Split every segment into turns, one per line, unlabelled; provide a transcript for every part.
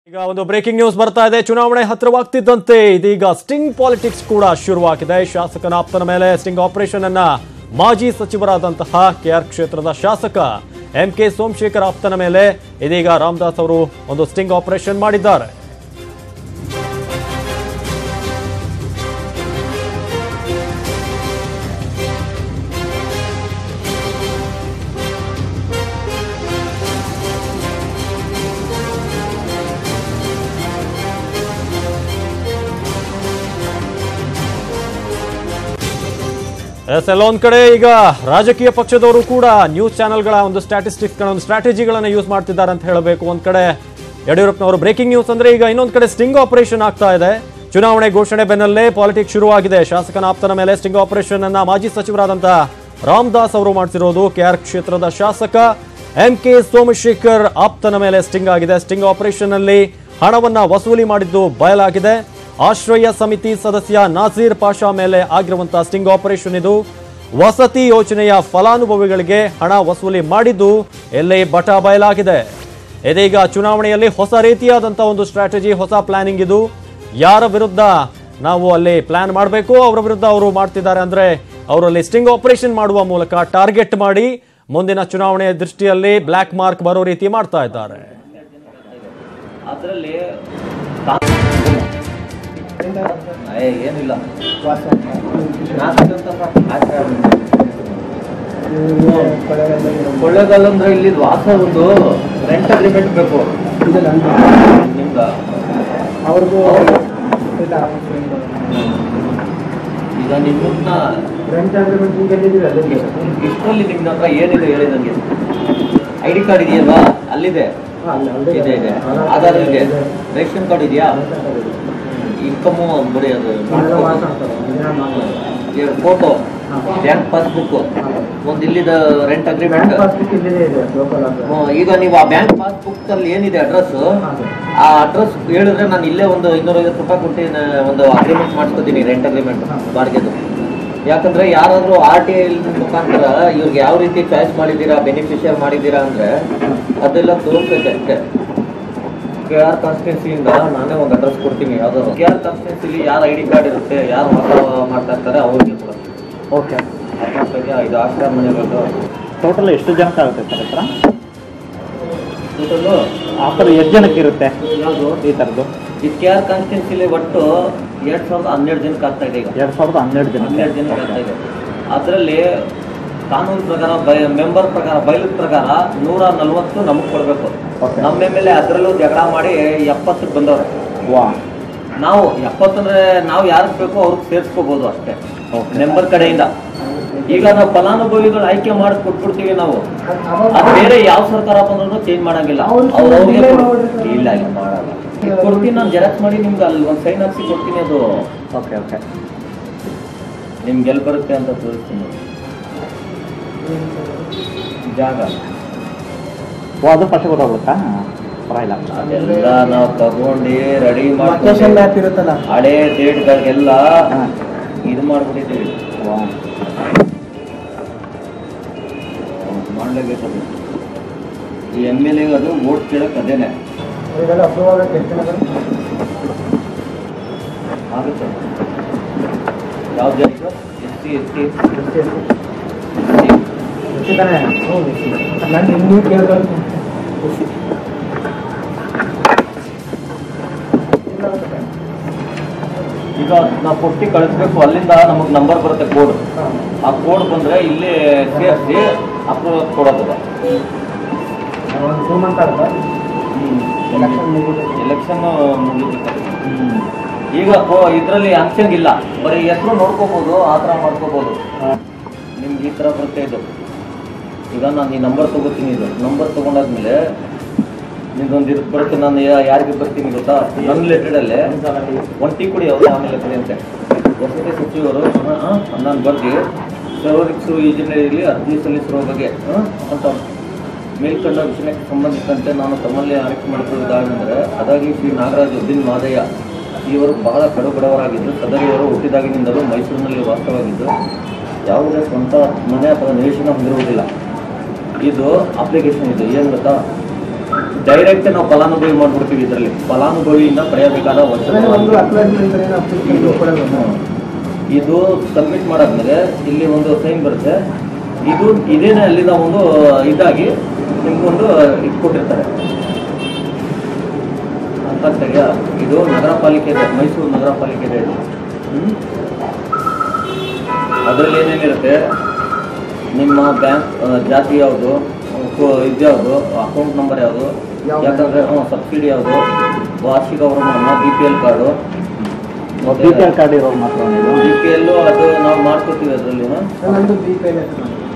ಈಗ ಒಂದು breaking news ಬರ್ತಾ ಇದೆ ಚುನಾವಣೆ ಹತ್ತಿರವಾಗ್ತಿದ್ದಂತೆ ಇದೀಗ ಸ್ಟಿಂಗ್ ಪಾಲಿಟಿಕ್ಸ್ ಕೂಡ ಶುರುವಾಗಿದೆ ಶಾಸಕನ ಆಪ್ತನ ಮೇಲೆ ಸ್ಟಿಂಗ್ ಆಪರೇಷನ್ ಅನ್ನ ಮಾಜಿ ಸಚಿವರಾದಂತಹ ಕೆಆರ್ ಕ್ಷೇತ್ರದ ಶಾಸಕ ಎಂ ಕೆ ಸೋಮಶೇಖರ್ ಆಪ್ತನ ಮೇಲೆ ಇದೀಗ ರಾಮದಾಸ್ ಅವರು ಒಂದು ಸ್ಟಿಂಗ್ ಆಪರೇಷನ್ ಮಾಡಿದ್ದಾರೆ ಎಸ್ ಎಲ್ಲೊಂದ್ ಕಡೆ ಈಗ ರಾಜಕೀಯ ಪಕ್ಷದವರು ಕೂಡ ನ್ಯೂಸ್ ಚಾನೆಲ್ಗಳ ಒಂದು ಸ್ಟ್ಯಾಟಿಸ್ಟಿಕ್ಸ್ಗಳ ಒಂದು ಸ್ಟ್ರಾಟಜಿಗಳನ್ನ ಯೂಸ್ ಮಾಡ್ತಿದ್ದಾರೆ ಅಂತ ಹೇಳಬೇಕು ಒಂದ್ ಕಡೆ ಯಡಿಯೂರಪ್ಪನವರು ಬ್ರೇಕಿಂಗ್ ನ್ಯೂಸ್ ಅಂದ್ರೆ ಈಗ ಇನ್ನೊಂದ್ ಕಡೆ ಸ್ಟಿಂಗ್ ಆಪರೇಷನ್ ಆಗ್ತಾ ಇದೆ ಚುನಾವಣೆ ಘೋಷಣೆ ಬೆನ್ನಲ್ಲೇ ಪಾಲಿಟಿಕ್ಸ್ ಶುರುವಾಗಿದೆ ಶಾಸಕನ ಆಪ್ತನ ಮೇಲೆ ಸ್ಟಿಂಗ್ ಆಪರೇಷನ್ ಅನ್ನ ಮಾಜಿ ಸಚಿವರಾದಂತಹ ರಾಮದಾಸ್ ಅವರು ಮಾಡ್ತಿರೋದು ಕೆಆರ್ ಕ್ಷೇತ್ರದ ಶಾಸಕ ಎಂ ಕೆ ಸೋಮಶೇಖರ್ ಆಪ್ತನ ಮೇಲೆ ಸ್ಟಿಂಗ್ ಆಗಿದೆ ಸ್ಟಿಂಗ್ ಆಪರೇಷನ್ ಅಲ್ಲಿ ಹಣವನ್ನ ವಸೂಲಿ ಮಾಡಿದ್ದು ಬಯಲಾಗಿದೆ ಆಶ್ರಯ ಸಮಿತಿ ಸದಸ್ಯ ನಾಸೀರ್ ಪಾಷಾ ಮೇಲೆ ಆಗಿರುವಂತಹ ಸ್ಟಿಂಗ್ ಆಪರೇಷನ್ ಇದು ವಸತಿ ಯೋಜನೆಯ ಫಲಾನುಭವಿಗಳಿಗೆ ಹಣ ವಸೂಲಿ ಮಾಡಿದ್ದು ಎಲ್ಲಿ ಬಟ ಬಯಲಾಗಿದೆ ಇದೀಗ ಚುನಾವಣೆಯಲ್ಲಿ ಹೊಸ ರೀತಿಯಾದಂತಹ ಒಂದು ಸ್ಟ್ರಾಟಜಿ ಹೊಸ ಪ್ಲಾನಿಂಗ್ ಇದು ಯಾರ ವಿರುದ್ಧ ನಾವು ಅಲ್ಲಿ ಪ್ಲಾನ್ ಮಾಡಬೇಕು ಅವರ ವಿರುದ್ಧ ಅವರು ಮಾಡ್ತಿದ್ದಾರೆ ಅಂದ್ರೆ ಅವರಲ್ಲಿ ಸ್ಟಿಂಗ್ ಆಪರೇಷನ್ ಮಾಡುವ ಮೂಲಕ ಟಾರ್ಗೆಟ್ ಮಾಡಿ ಮುಂದಿನ ಚುನಾವಣೆಯ ದೃಷ್ಟಿಯಲ್ಲಿ ಬ್ಲ್ಯಾಕ್ ಮಾರ್ಕ್ ಬರೋ ರೀತಿ ಮಾಡ್ತಾ ಇದ್ದಾರೆ
ಅದರಲ್ಲಿ ಏನಿಲ್ಲ ಕೊಳ್ಳೇಗಾಲ ಅಂದ್ರೆ ಇಲ್ಲಿ ವಾಸ ಒಂದು ರೆಂಟ್ ಅಗ್ರಿಮೆಂಟ್ ಬೇಕು ನಿಮ್ದ
ಅವ್ರಿಗೂ ಇಲ್ಲ
ಈಗ ನಿಮ್ಮನ್ನ
ರೆಂಟ್ ಅಗ್ರಿಮೆಂಟ್ ಈಗ ಎಲ್ಲಿದ್ದೀವಿ ಅದೇ
ಇಷ್ಟರಲ್ಲಿ ನಿಮ್ನ ಹತ್ರ ಏನಿದೆ ಹೇಳಿ ನನಗೆ ಐ ಡಿ ಕಾರ್ಡ್ ಇದೆಯಲ್ವಾ ಅಲ್ಲಿದೆ ಇದೆ ಇದೆ ಆಧಾರ್ ಇದೆ ರೇಷನ್ ಕಾರ್ಡ್ ಇದೆಯಾ ಇನ್ಕಮು ಬರೀ ಅದು ಫೋಟೋ ಬ್ಯಾಂಕ್ ಪಾಸ್ಬುಕ್ ಒಂದು ಇಲ್ಲಿದ ರೆಂಟ್ ಅಗ್ರಿಮೆಂಟ್ ಈಗ ನೀವು ಆ ಬ್ಯಾಂಕ್ ಪಾಸ್ಬುಕ್ ಅಲ್ಲಿ ಏನಿದೆ ಅಡ್ರೆಸ್ ಆ ಅಡ್ರೆಸ್ ಹೇಳಿದ್ರೆ ನಾನು ಇಲ್ಲೇ ಒಂದು ಇನ್ನೂರೈವತ್ತು ರೂಪಾಯಿ ಕೊಟ್ಟು ನ- ಒಂದು ಅಗ್ರಿಮೆಂಟ್ ಮಾಡಿಸ್ಕೊತೀನಿ ರೆಂಟ್ ಅಗ್ರಿಮೆಂಟ್ ಬಾಡಿಗೆದು ಯಾಕಂದ್ರೆ ಯಾರಾದ್ರೂ ಆರ್ ಟಿ ಐ ಮುಖಾಂತರ ಇವ್ರಿಗೆ ಯಾವ ರೀತಿ ಚಾಯ್ಸ್ ಮಾಡಿದ್ದೀರಾ ಬೆನಿಫಿಷಿಯರ್ ಮಾಡಿದ್ದೀರಾ ಅಂದ್ರೆ ಅದೆಲ್ಲ ತೋರಿಸ್ತೈತೆ ಅಷ್ಟೇ ಕೆ ಆರ್ ಕಾನ್ಸ್ಟಿಟ್ಯೂನ್ಸಿಯಿಂದ ನಾನೇ ಒಂದು ಅಡ್ರೆಸ್ ಕೊಡ್ತೀನಿ ಯಾವ್ದಾದ್ರು ಕೆ ಆರ್ ಕಾನ್ಸ್ಟಿಟ್ಯೂನ್ಸಿಲಿ ಯಾರು ಐ ಡಿ ಕಾರ್ಡ್ ಇರುತ್ತೆ ಯಾರು ವಾಸ ಮಾಡ್ತಾ ಇರ್ತಾರೆ ಅವ್ರಿಗೆ ಕೊಡ್ತೀನಿ
ಓಕೆ
ಅಕಸ್ಮಾತ್ಗೆ ಇದು ಆಶ್ರಯ ಮನೆಗಳು
ಟೋಟಲ್ ಎಷ್ಟು ಜನಕ್ಕೆ ಆಗುತ್ತೆ ಸರ್ ಹತ್ರ
ಟೋಟಲು
ಆಫರ್ ಎಷ್ಟು ಜನಕ್ಕೆ ಇರುತ್ತೆ
ಯಾವುದು
ಈ ಥರದ್ದು
ಈ ಕೆ ಆರ್ ಕಾನ್ಸ್ಟಿಟ್ಯೂನ್ಸಿಲಿ ಒಟ್ಟು ಎರಡ್ ಸಾವಿರದ ಹನ್ನೆರಡು ಜನಕ್ಕೆ ಆಗ್ತಾ ಇದೆ ಈಗ
ಎರಡು ಸಾವಿರದ ಹನ್ನೆರಡು ಜನಕ್ಕೆ
ಹನ್ನೆರಡು ಜನಕ್ಕೆ ಆಗ್ತಾ ಇದೆ ಅದರಲ್ಲಿ ಕಾನೂನು ಪ್ರಕಾರ ಬೈ ಮೆಂಬರ್ ಪ್ರಕಾರ ಬೈಲದ ಪ್ರಕಾರ ನೂರ ನಲ್ವತ್ತು ನಮಗೆ ಕೊಡಬೇಕು
Okay.
ನಮ್ಮ ಎಮ್ ಎಲ್ ಎ ಅದರಲ್ಲೂ ಜಗಳ ಮಾಡಿ ಎಪ್ಪತ್ತಕ್ಕೆ ಬಂದವ್ರೆ
ವಾ
ನಾವು ಎಪ್ಪತ್ತಂದ್ರೆ ನಾವು ಯಾರಿಗೆ ಬೇಕೋ ಅವ್ರಿಗೆ ಸೇರಿಸ್ಕೋಬಹುದು ಅಷ್ಟೇ
Okay.
ಮೆಂಬರ್ ಕಡೆಯಿಂದ ಈಗ ನಾವು ಫಲಾನುಭವಿಗಳು ಆಯ್ಕೆ ಮಾಡಿ ಕೊಟ್ಬಿಡ್ತೀವಿ ನಾವು ಅದು ಬೇರೆ ಯಾವ ಸರ್ಕಾರ ಬಂದ್ರೂ ಚೇಂಜ್ ಮಾಡಂಗಿಲ್ಲ
ಅವ್ರು
ಅವ್ರು ಅವ್ರಿಗೆ
delay
ಕೊಡ್-
ಮಾಡ್ಬಿಡ್ತಾರೆ.
ಇಲ್ಲ ಇಲ್ಲ ಮಾಡಲ್ಲ ಈಗ ಕೊಡ್ತೀನಿ ನಾನು ಜೆರಾಕ್ಸ್ ಮಾಡಿ ನಿಮ್ಗೆ ಅಲ್ಲಿ ಒಂದು ಸೈನ್ ಹಾಕ್ಸಿ ಕೊಡ್ತೀನಿ ಅದು
ಓಕೆ ಓಕೆ
ನಿಮ್ಗೆ ಎಲ್ಲಿ ಬರುತ್ತೆ ಅಂತ ತೋರಿಸ್ತೀನಿ ಜಾಗ
ಓ ಅದು ಫಸ್ಟ್ ಗೊತ್ತಾಗ್ಬಿಡುತ್ತಾ ಪರವಾಗಿಲ್ಲ
ಅದೆಲ್ಲ ನಾವು ತಗೊಂಡು ರೆಡಿ
ಲೊಕೇಶನ್
ಮಾಡಿ
ಮ್ಯಾಪ್ ಇರುತ್ತಲ್ಲ
ಹಳೆ ಡೇಟ್ಗಳಿಗೆಲ್ಲ
ಹಾಂ
ಇದು ಮಾಡ್ಬಿಟ್ಟಿದ್ದೀವಿ
ವಾ
ಮಾಡಲೇಬೇಕು ಅದು ಈ ಎಮ್ ಎಲ್ ಎಗೆ ಅದು ವೋಟ್ ಕೇಳಕ್ಕೆ ಅದೇನೆ
ಅವರಿಗೆಲ್ಲ ಅಪ್ರೂವ್ ಆಗಕ್ಕೆ ಎಷ್ಟು ಜನ ಬೇಕು?
ಆಗುತ್ತೆ ಯಾವ ಜಾತಿ ಎಸ್ ಸಿ ಎಸ್ ಟಿ
ಎಷ್ಟು ಎಷ್ಟು? ಎಷ್ಟು ತಾನೇ? ನಾನು ಇನ್ನೂ ಕೇಳ್ಬೇಕು
ಈಗ ನಾವು ಕೊಟ್ಟು ಕಳಿಸ್ಬೇಕು ಅಲ್ಲಿಂದ ನಮಗೆ ನಂಬರ್ ಬರುತ್ತೆ ಕೋಡ್ ಆ ಕೋಡ್ ಬಂದರೆ ಇಲ್ಲಿ ಸೇರಿಸಿ ಅಪ್ರೂವಲ್ ಕೊಡೋದು
ಒಂದು ಟೂ ಮಂತ್ ಆಗುತ್ತಾ ಎಲೆಕ್ಷನ್ ಮುಗಿದು
ಎಲೆಕ್ಷನ್ ಮುಗಿಬೇಕು ಈಗ ಇದರಲ್ಲಿ ಇಲ್ಲ ಬರೀ ಹೆಸರು ನೋಡ್ಕೋಬೋದು ಆ ಥರ ಮಾಡ್ಕೋಬೋದು ನಿಮ್ಗೆ ಈ ಥರ ಬರುತ್ತೆ ಇದು ಈಗ ನಾನು ಈ ನಂಬರ್ ತೊಗೋತೀನಿ ಇದು ನಂಬರ್ ತೊಗೊಂಡಾದ್ಮೇಲೆ ನಿಮ್ದೊಂದು ಇದು ಬರುತ್ತೆ ನಾನು ಯಾ- ಯಾರಿಗೆ ಬರ್ತೀನಿ ಗೊತ್ತಾ ನನ್ನ ಲೆಟೆಡಲ್ಲೇ ಒಂದು ಟೀ ಕುಡಿ ಅವ್ರು ಆಮೇಲೆ ಕುಡಿ ಅಂತೆ ವಸತಿ ಸಚಿವರು ನಾನು ಬರ್ದು ಸರ್ವರಿಕ್ಸು ಯೋಜನೆಯಲ್ಲಿ ಅರ್ಜಿ ಸಲ್ಲಿಸಿರುವ ಬಗ್ಗೆ ಆ, ಅಂತ ಮೇಲ್ಕಂಡ ವಿಷಯಕ್ಕೆ ಸಂಬಂಧಿಸಿದಂತೆ ನಾನು ತಮ್ಮಲ್ಲಿ ಆಯ್ಕೆ ಮಾಡಿಕೊಳ್ಳುವುದಾಗೆಂದರೆ ಅದಾಗಿ ಶ್ರೀ ನಾಗರಾಜ್ ಉದ್ದೀನ್ ಮಾದಯ್ಯ ಇವರು ಬಹಳ ಕಡುಬಡವರಾಗಿದ್ದು ಸದರಿಯವರು ಹುಟ್ಟಿದಾಗಿನಿಂದಲೂ ಮೈಸೂರಿನಲ್ಲಿ ವಾಸವಾಗಿದ್ದು ಯಾವುದೇ ಸ್ವಂತ ಮನೆ ಅಥವಾ ನಿವೇಶನ ಹೊಂದಿರುವುದಿಲ್ಲ ಇದು ಅಪ್ಲಿಕೇಶನ್ ಇದು ಏನು ಗೊತ್ತಾ ಡೈರೆಕ್ಟ್ ನಾವು ಫಲಾನುಭವಿ ಮಾಡ್ಬಿಡ್ತೀವಿ ಇದರಲ್ಲಿ ಫಲಾನುಭವಿಯಿಂದ ಪಡೆಯಬೇಕಾದ
ಆಮೇಲೆ ಒಂದು
ವರ್ಷ
ಅಪ್ಲೈ ಮಾಡಿದ್ರೆ ಏನು ಅಪ್ಲಿಕೇಶನ್ ಕೊಡಲ್ಲ
ಇದು ಸಬ್ಮಿಟ್ ಮಾಡಾದ್ಮೇಲೆ ಇಲ್ಲಿ ಒಂದು ಸೈನ್ ಬರುತ್ತೆ ಇದು ಇದೇನೆ ಅಲ್ಲಿನ ಒಂದು ಇದಾಗಿ ನಿಮ್ಗೊಂದು ಇದು ಕೊಟ್ಟಿರ್ತಾರೆ ಅಂತ ಸರಿಯಾ ಇದು ನಗರ ಪಾಲಿಕೆ ಇದೆ ಮೈಸೂರು ನಗರ ಪಾಲಿಕೆ ಇದೆ ಇದು ಹ್ಮ್? ಅದರಲ್ಲಿ ಏನೇನಿರುತ್ತೆ ನಿಮ್ಮ ಬ್ಯಾಂಕ್ ಜಾತಿ ಯಾವುದು ಇದು ಯಾವುದು ಅಕೌಂಟ್ ನಂಬರ್ ಯಾವುದು
ಯಾವ
ಯಾಕಂದ್ರೆ ಸಬ್ಸಿಡಿ ಯಾವುದು ವಾರ್ಷಿಕ ವರಮಾನ B P L card
B P L card ಇರೋರು ಮಾತ್ರ ನೀವು
ಬಿ ಪಿ ಎಲ್ ಅದು ನಾವು ಮಾಡ್ಕೊತೀವಿ ಅದರಲ್ಲಿ
ನಂದು ಬಿ ಪಿ ಎಲ್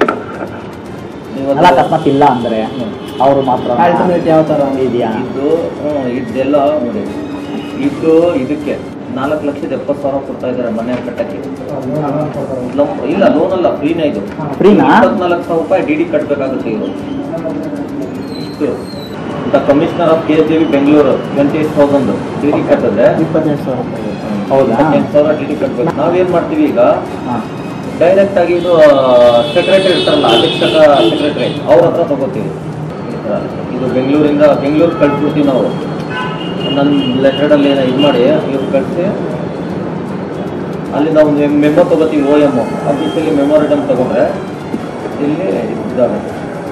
ಅಲ್ಲ ಅಕಸ್ಮಾತ್ ಇಲ್ಲ ಅಂದ್ರೆ ಅವರು ಮಾತ್ರ
ಆಲ್ಟರ್ನೇಟ್ ಯಾವ ಥರ
ಇದೆಯಾ
ಇದು ಹ್ಮ್, ಇದೆಲ್ಲ ನೋಡಿ ಇದು ಇದಕ್ಕೆ ನಾಲ್ಕು ಲಕ್ಷದ ಎಪ್ಪತ್ತು ಸಾವಿರ ಕೊಡ್ತಾ ಇದ್ದಾರೆ ಮನೆ ಕಟ್ಟಕ್ಕೆ ಲಂ- ಇಲ್ಲ ಲೋನ್ ಅಲ್ಲ ಫ್ರೀನೇ ಇದು
ಫ್ರೀನಾ
ಇಪ್ಪತ್ನಾಲ್ಕು ಸಾವಿರ ರೂಪಾಯಿ ಡಿ ಡಿ ಕಟ್ಟಬೇಕಾಗುತ್ತೆ ಇವರು ಇಷ್ಟು the commissioner of K S V Bengaluru twenty eight thousand D D ಕಟ್ಟಿದ್ರೆ
ಇಪ್ಪತ್ತೆಂಟು ಸಾವಿರ ರೂಪಾಯಿ
ಹೌದಾ?
ಇಪ್ಪತ್ತೆಂಟು ಸಾವಿರ ಡಿ ಡಿ ಕಟ್ಟಬೇಕು ನಾವೇನ್ ಮಾಡ್ತೀವಿ ಈಗ
ಹಾಂ
ಡೈರೆಕ್ಟ್ ಆಗಿ ಇದು ಸೆಕ್ರೆಟರಿ ಇರ್ತಾರಲ್ಲ ಅಧೀಕ್ಷಕ ಸೆಕ್ರೆಟರಿ ಅವ್ರ ಹತ್ರ ತಗೋತೀವಿ ಈ ಥರ. ಇದು ಬೆಂಗಳೂರಿಂದ ಬೆಂಗಳೂರು ಕಳ್ಸ್ಬಿಡ್ತೀವಿ ನಾವು ನನ್ನ ಲೆಟರ್ಡಲ್ಲಿ ಏನೋ ಇದು ಮಾಡಿ ಇವ್ರು ಕಳಿಸಿ ಅಲ್ಲಿ ನಾವು ಮೆಮೊ ತಗೋತೀವಿ ಓ ಎಮ್ ಆಫೀಸಲ್ಲಿ ಮೆಮೊರಿಡಮ್ ತಗೊಂಡ್ರೆ ಇಲ್ಲಿ ಇದಾಗುತ್ತೆ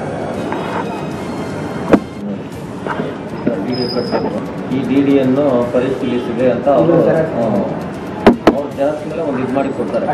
ಡಿ ಡಿ ಕಟ್ಬೇಕು ಈ ಡಿ ಡಿಯನ್ನು ಪರಿಶೀಲಿಸಿದೆ ಅಂತ ಅವರು
ಇದು xerox.
ಅವ್ರು ಜೆರಾಕ್ಸ್ ಮೇಲೆ ಒಂದು ಇದು ಮಾಡಿ ಕೊಡ್ತಾರೆ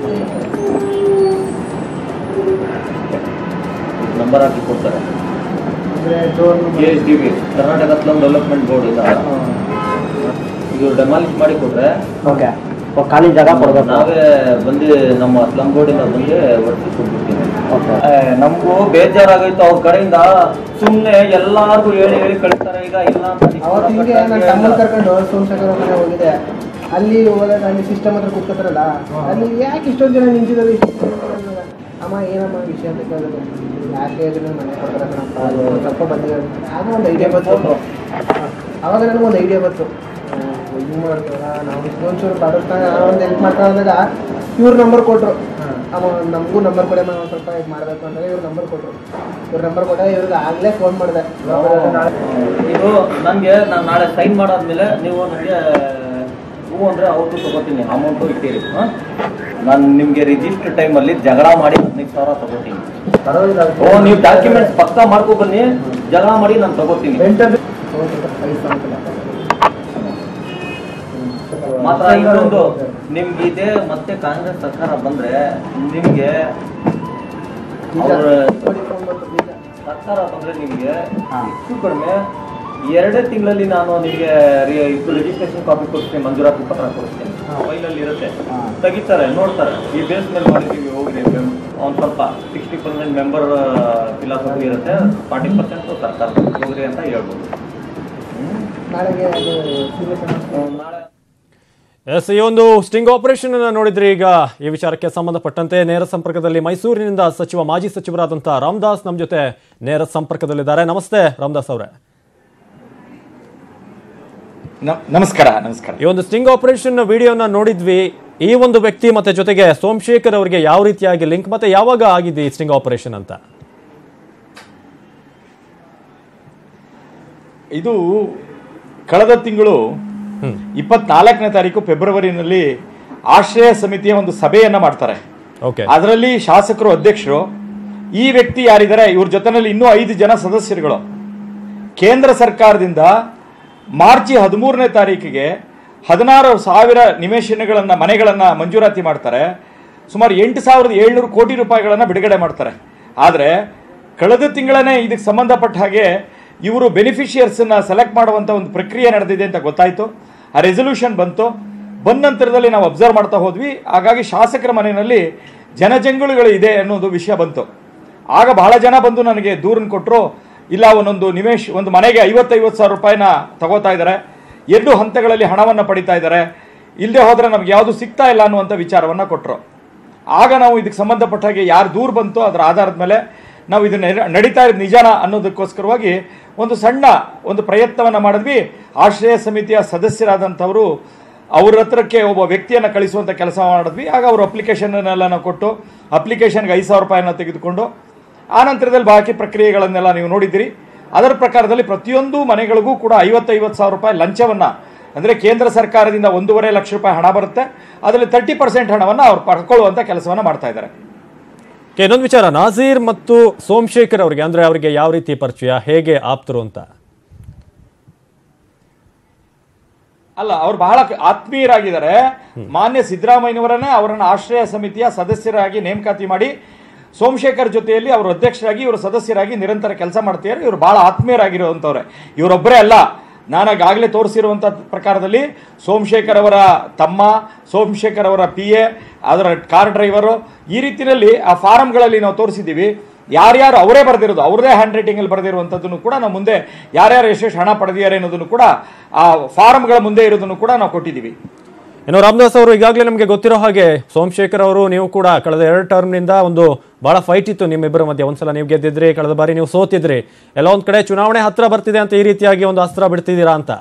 ನಂಬರ್ ಹಾಕಿ ಕೊಡ್ತಾರೆ
ಅಂದರೆ door
K S D B Karnataka slum development board ಇಂದ ಇದು ಡೆಮಾಲಿಷ್ ಮಾಡಿ ಕೊಟ್ರೆ
ಓಕೆ ಖಾಲಿ ಜಾಗ ಕೊಡ್ಬೇಕು
ನಾವೇ ಬಂದು ನಮ್ಮ ಸ್ಲಮ್ ಬೋರ್ಡಿಂದ ಬಂದು ಒಟ್ಟು ಕೊಟ್ಬಿಡ್ತೀವಿ
ಓಕೆ
ಏ, ನಮಗೂ ಬೇಜಾರಾಗೋಯ್ತು ಅವ್ರ ಕಡೆಯಿಂದ ಸುಮ್ಮನೆ ಎಲ್ಲಾರ್ಗು ಹೇಳಿ ಹೇಳಿ ಕಳಿಸ್ತಾರೆ ಈಗ ಇಲ್ಲ ಅಂತ ನಿಶ್ಚಿತ
ಅವತ್ತು ಹಿಂಗೆ
ಪಟ್ಟಾಗಿ
ನಾನು ತಮ್ಮನ
ಇಲ್ಲ.
ಕರ್ಕೊಂಡು ಸೋಮಶೇಖರ ಮನೆ ಹೋಗಿದ್ದೆ ಅಲ್ಲಿ ಹೋದಾಗ ಅಲ್ಲಿ ಸಿಸ್ಟಮ್ ಹತ್ರ ಕೂತ್ಕೊತಾರಲ್ಲ ಅಲ್ಲಿ ಯಾಕೆ ಇಷ್ಟೊಂದು ಜನ ನಿಂತಿದ್ದಾರೆ ಇಷ್ಟು ಜನ ನಿಂತಿದ್ದಾರೆ? ಅಮ್ಮ ಏನಮ್ಮ ವಿಷಯ ಅಂತ ಕೇಳಿದ್ರು ಯಾಕೆ ಇದನ್ನ ಮನೆ ಕೊಡ್ತಾರೆ ಕಣಪ್ಪ ಅದು ಒಂದ್ ಸ್ವಲ್ಪ ಬಂದಿದ್ದಾರೆ ಆಗ ಒಂದು ಐಡಿಯಾ ಬಂತು ಅವಾಗ ನನಗೆ ಒಂದು ಐಡಿಯಾ ಬಂತು ಹಿಂಗೆ ಮಾಡ್ತಾರ ನಾವು ಇಷ್ಟೊಂಚೂರು ಬಡವ್ರ ಒಂದು ಹೆಲ್ಪ್ ಮಾಡ್ತಾ ಇದ್ದಾಗ ಇವ್ರ ನಂಬರ್ ಕೊಟ್ಟರು ಅವ ನಮಗೂ ನಂಬರ್ ಕೊಡಿ ನಾವು ಸ್ವಲ್ಪ ಇದು ಮಾಡಬೇಕು ಅಂತಂದ್ರೆ ಇವ್ರ ನಂಬರ್ ಕೊಟ್ಟರು ಇವ್ರ ನಂಬರ್ ಕೊಟ್ಟಾಗ ಇವ್ರಿಗೆ ಆಗಲೇ ಫೋನ್ ಮಾಡಿದೆ
ಇದು ನನಗೆ ನಾನು ನಾಳೆ ಸೈನ್ ಮಾಡಾದ್ಮೇಲೆ ನೀವು ನನಗೆ ಹೂ ಅಂದರೆ ಅವ್ರದ್ದು ತಗೋತೀನಿ ಅಮೌಂಟು ಇಟ್ಟಿರಿ ಹಾಂ ನಾನು ನಿಮಗೆ ರಿಜಿಸ್ಟರ್ ಟೈಮಲ್ಲಿ ಜಗಳ ಮಾಡಿ ಹದಿನೈದು ಸಾವಿರ ತಗೋತೀನಿ
ಪರವಾಗಿಲ್ಲ
ಓ ನೀವು ಡಾಕ್ಯುಮೆಂಟ್ಸ್ ಪಕ್ಕಾ ಮಾಡ್ಕೊ ಬನ್ನಿ ಜಗಳ ಮಾಡಿ ನಾನು ತಗೋತೀನಿ
ರೆಂಟಲ್ಲಿ
ಮಾತ್ರ ಇನ್ನೊಂದು ನಿಮ್ಗೆ ಇದೆ ಮತ್ತೆ ಕಾಂಗ್ರೆಸ್ ಸರ್ಕಾರ ಬಂದ್ರೆ ನಿಮ್ಗೆ ಅವ್ರ ಸರ್ಕಾರ ಬಂದ್ರೆ ನಿಮ್ಗೆ
ಹಾ.
ಹೆಚ್ಚು ಕಡಿಮೆ ಎರಡೇ ತಿಂಗಳಲ್ಲಿ ನಾನು ನಿಮಗೆ ಇದು ರಿಜಿಸ್ಟ್ರೇಷನ್ ಕಾಪಿ ಕೊಡ್ತೀನಿ ಮಂಜೂರಾತಿ ಪತ್ರ ಕೊಡ್ತೀನಿ
ಹಾ.
ಫೈಲಲ್ಲಿ ಇರುತ್ತೆ
ಹಾ.
ತೆಗಿತಾರೆ ನೋಡ್ತಾರೆ ಈ ಬೇಸ್ ಮೇಲೆ ಮಾಡಿದ್ದೀವಿ ಹೋಗ್ರಿ ಒಂದು ಸ್ವಲ್ಪ ಸಿಕ್ಸ್ಟಿ ಪರ್ಸೆಂಟ್ ಮೆಂಬರ್ ಫಿಲಾಸಫಿ ಇರುತ್ತೆ ಫಾರ್ಟಿ ಪರ್ಸೆಂಟ್ ಸರ್ಕಾರ ಹೋಗ್ರಿ ಅಂತ ಹೇಳ್ಬೋದು ಹ್ಮ್.
ನಾಳೆಗೆ ಅದು ಸಿಗ್ನೇಚರ್
ಹ್ಮ್, ನಾಳೆ
ಎಸ್ ಈ ಒಂದು ಸ್ಟಿಂಗ್ ಆಪರೇಷನ್ ಅನ್ನ ನೋಡಿದ್ರೆ ಈಗ ಈ ವಿಚಾರಕ್ಕೆ ಸಂಬಂಧಪಟ್ಟಂತೆ ನೇರ ಸಂಪರ್ಕದಲ್ಲಿ ಮೈಸೂರಿನಿಂದ ಸಚಿವ ಮಾಜಿ ಸಚಿವರಾದಂತಹ ರಾಮದಾಸ್ ನಮ್ಮ ಜೊತೆ ನೇರ ಸಂಪರ್ಕದಲ್ಲಿದ್ದಾರೆ ನಮಸ್ತೆ ರಾಮದಾಸ್ ಅವರೇ
ನ- ನಮಸ್ಕಾರ ನಮಸ್ಕಾರ
ಈ ಒಂದು ಸ್ಟಿಂಗ್ ಆಪರೇಷನ್ ವಿಡಿಯೋನ ನೋಡಿದ್ವಿ ಈ ಒಂದು ವ್ಯಕ್ತಿ ಮತ್ತೆ ಜೊತೆಗೆ ಸೋಮಶೇಖರ್ ಅವರಿಗೆ ಯಾವ ರೀತಿಯಾಗಿ ಲಿಂಕ್ ಮತ್ತೆ ಯಾವಾಗ ಆಗಿದೆ ಈ ಸ್ಟಿಂಗ್ ಆಪರೇಷನ್ ಅಂತ
ಇದು ಕಳೆದ ತಿಂಗಳು ಇಪ್ಪತ್ನಾಲ್ಕನೇ ತಾರೀಕು ಫೆಬ್ರವರಿನಲ್ಲಿ ಆಶ್ರಯ ಸಮಿತಿಯ ಒಂದು ಸಭೆಯನ್ನ ಮಾಡ್ತಾರೆ
ಓಕೆ
ಅದರಲ್ಲಿ ಶಾಸಕರು ಅಧ್ಯಕ್ಷರು ಈ ವ್ಯಕ್ತಿ ಯಾರಿದ್ದಾರೆ ಇವ್ರ ಜೊತೆನಲ್ಲಿ ಇನ್ನೂ ಐದು ಜನ ಸದಸ್ಯರುಗಳು ಕೇಂದ್ರ ಸರ್ಕಾರದಿಂದ ಮಾರ್ಚ್ ಹದಿಮೂರನೇ ತಾರೀಕಿಗೆ ಹದಿನಾರು ಸಾವಿರ ನಿವೇಶನಗಳನ್ನು ಮನೆಗಳನ್ನು ಮಂಜೂರಾತಿ ಮಾಡ್ತಾರೆ ಸುಮಾರು ಎಂಟು ಸಾವಿರದ ಏಳ್ನೂರು ಕೋಟಿ ರೂಪಾಯಿಗಳನ್ನು ಬಿಡುಗಡೆ ಮಾಡ್ತಾರೆ ಆದರೆ ಕಳೆದ ತಿಂಗಳೇ ಇದಕ್ಕೆ ಸಂಬಂಧಪಟ್ಟ ಹಾಗೆ ಇವರು ಬೆನಿಫಿಷಿಯರ್ಸನ್ನ ಸೆಲೆಕ್ಟ್ ಮಾಡುವಂಥ ಒಂದು ಪ್ರಕ್ರಿಯೆ ನಡೆದಿದೆ ಅಂತ ಗೊತ್ತಾಯಿತು ಆ ರೆಸೊಲ್ಯೂಷನ್ ಬಂತು ಬಂದ ನಂತರದಲ್ಲಿ ನಾವು ಅಬ್ಸರ್ವ್ ಮಾಡ್ತಾ ಹೋದ್ವಿ ಹಾಗಾಗಿ ಶಾಸಕರ ಮನೆಯಲ್ಲಿ ಜನಜಂಗುಳಿಗಳು ಇದೆ ಅನ್ನೋದು ವಿಷಯ ಬಂತು ಆಗ ಬಹಳ ಜನ ಬಂದು ನನಗೆ ದೂರನ್ನು ಕೊಟ್ಟರು ಇಲ್ಲ ಒಂದೊಂದು ನಿಮೇಶ್ ಒಂದು ಮನೆಗೆ ಐವತ್ತೈವತ್ತು ಸಾವಿರ ರೂಪಾಯಿನ ತಗೋತಾ ಇದ್ದಾರೆ ಎರಡು ಹಂತಗಳಲ್ಲಿ ಹಣವನ್ನು ಪಡಿತಾ ಇದ್ದಾರೆ ಇಲ್ಲದೆ ಹೋದರೆ ನಮ್ಗೆ ಯಾವುದು ಸಿಗ್ತಾ ಇಲ್ಲ ಅನ್ನುವಂಥ ವಿಚಾರವನ್ನು ಕೊಟ್ಟರು ಆಗ ನಾವು ಇದಕ್ಕೆ ಸಂಬಂಧಪಟ್ಟ ಹಾಗೆ ಯಾರು ದೂರ ಬಂತೋ ಅದರ ಆಧಾರದ ಮೇಲೆ ನಾವು ಇದನ್ನ ನೆರ- ನಡೀತಾ ಇರೋದು ನಿಜಾನ ಅನ್ನೋದಕ್ಕೋಸ್ಕರವಾಗಿ ಒಂದು ಸಣ್ಣ ಒಂದು ಪ್ರಯತ್ನವನ್ನು ಮಾಡಿದ್ವಿ ಆಶ್ರಯ ಸಮಿತಿಯ ಸದಸ್ಯರಾದಂಥವರು ಅವ್ರ ಹತ್ರಕ್ಕೆ ಒಬ್ಬ ವ್ಯಕ್ತಿಯನ್ನು ಕಳಿಸುವಂಥ ಕೆಲಸ ಮಾಡಿದ್ವಿ ಆಗ ಅವರು ಅಪ್ಲಿಕೇಶನ್ನೆಲ್ಲ ನಾವು ಕೊಟ್ಟು ಅಪ್ಲಿಕೇಶನ್ಗೆ ಐದು ಸಾವಿರ ರೂಪಾಯಿನ ತೆಗೆದುಕೊಂಡು ಆ ನಂತರದಲ್ಲಿ ಬಾಕಿ ಪ್ರಕ್ರಿಯೆಗಳನ್ನೆಲ್ಲ ನೀವು ನೋಡಿದ್ದೀರಿ ಅದರ ಪ್ರಕಾರದಲ್ಲಿ ಪ್ರತಿಯೊಂದು ಮನೆಗಳಿಗೂ ಕೂಡ ಐವತ್ತೈವತ್ತು ಸಾವಿರ ರೂಪಾಯಿ ಲಂಚವನ್ನ ಅಂದರೆ ಕೇಂದ್ರ ಸರ್ಕಾರದಿಂದ ಒಂದೂವರೆ ಲಕ್ಷ ರೂಪಾಯಿ ಹಣ ಬರುತ್ತೆ ಅದರಲ್ಲಿ ತರ್ಟಿ ಪರ್ಸೆಂಟ್ ಹಣವನ್ನು ಅವ್ರು ಪಡ್ಕೊಳ್ಳುವಂಥ ಕೆಲಸವನ್ನು ಮಾಡ್ತಾ ಇದ್ದಾರೆ
Okay, ಇನ್ನೊಂದು ವಿಚಾರ ನಾಜೀರ್ ಮತ್ತು ಸೋಮಶೇಖರ್ ಅವರಿಗೆ ಅಂದ್ರೆ ಅವರಿಗೆ ಯಾವ ರೀತಿ ಪರಿಚಯ ಹೇಗೆ ಆಪ್ತರು ಅಂತ
ಅಲ್ಲ ಅವ್ರು ಬಹಳ ಆತ್ಮೀಯರಾಗಿದ್ದಾರೆ ಮಾನ್ಯ ಸಿದ್ದರಾಮಯ್ಯನವರನ್ನೇ ಅವರನ್ನ ಆಶ್ರಯ ಸಮಿತಿಯ ಸದಸ್ಯರಾಗಿ ನೇಮಕಾತಿ ಮಾಡಿ ಸೋಮಶೇಖರ್ ಜೊತೆಯಲ್ಲಿ ಅವರು ಅಧ್ಯಕ್ಷರಾಗಿ ಇವರು ಸದಸ್ಯರಾಗಿ ನಿರಂತರ ಕೆಲಸ ಮಾಡ್ತಿದ್ದಾರೆ ಇವರು ಬಹಳ ಆತ್ಮೀಯರಾಗಿರುವಂಥವ್ರೆ ಇವರೊಬ್ಬರೇ ಅಲ್ಲ ನಾನಾಗಾಗಲೇ ತೋರಿಸಿರುವಂಥ ಪ್ರಕಾರದಲ್ಲಿ ಸೋಮಶೇಖರ್ ಅವರ ತಮ್ಮ ಸೋಮಶೇಖರ್ ಅವರ ಪಿ ಎ ಅದರ ಕಾರ್ ಡ್ರೈವರು ಈ ರೀತಿಯಲ್ಲಿ ಆ ಫಾರಂಗಳಲ್ಲಿ ನಾವು ತೋರಿಸಿದ್ದೀವಿ ಯಾರ್ಯಾರು ಅವರೇ ಬರೆದಿರೋದು ಅವ್ರದೇ ಹ್ಯಾಂಡ್ ರೈಟಿಂಗಲ್ಲಿ ಬರೆದಿರುವಂಥದ್ದನ್ನು ಕೂಡ ನಾವು ಮುಂದೆ ಯಾರ್ಯಾರು ಎಷ್ಟೆಷ್ಟು ಹಣ ಪಡೆದಿದ್ದಾರೆ ಅನ್ನೋದನ್ನು ಕೂಡ ಆ ಫಾರಂಗಳ ಮುಂದೆ ಇರೋದನ್ನು ಕೂಡ ನಾವು ಕೊಟ್ಟಿದ್ದೀವಿ
ಇನ್ನು ರಾಮದಾಸ್ ಅವರು ಈಗಾಗಲೇ ನಮಗೆ ಗೊತ್ತಿರೋ ಹಾಗೆ ಸೋಮಶೇಖರ್ ಅವರು ನೀವು ಕೂಡ ಕಳೆದ ಎರಡು ಟರ್ಮ್ನಿಂದ ಒಂದು ಬಹಳ ಫೈಟ್ ಇತ್ತು ನಿಮ್ಮಿಬ್ಬರ ಮಧ್ಯೆ ಒಂದ್ಸಲ ನೀವು ಗೆದ್ದಿದ್ರಿ ಕಳೆದ ಬಾರಿ ನೀವು ಸೋತಿದ್ರಿ ಎಲ್ಲ ಒಂದ್ ಕಡೆ ಚುನಾವಣೆ ಹತ್ರ ಬರ್ತಿದೆ ಅಂತ ಈ ರೀತಿಯಾಗಿ ಒಂದು ಅಸ್ತ್ರ ಬಿಡ್ತಿದ್ದೀರಾ ಅಂತ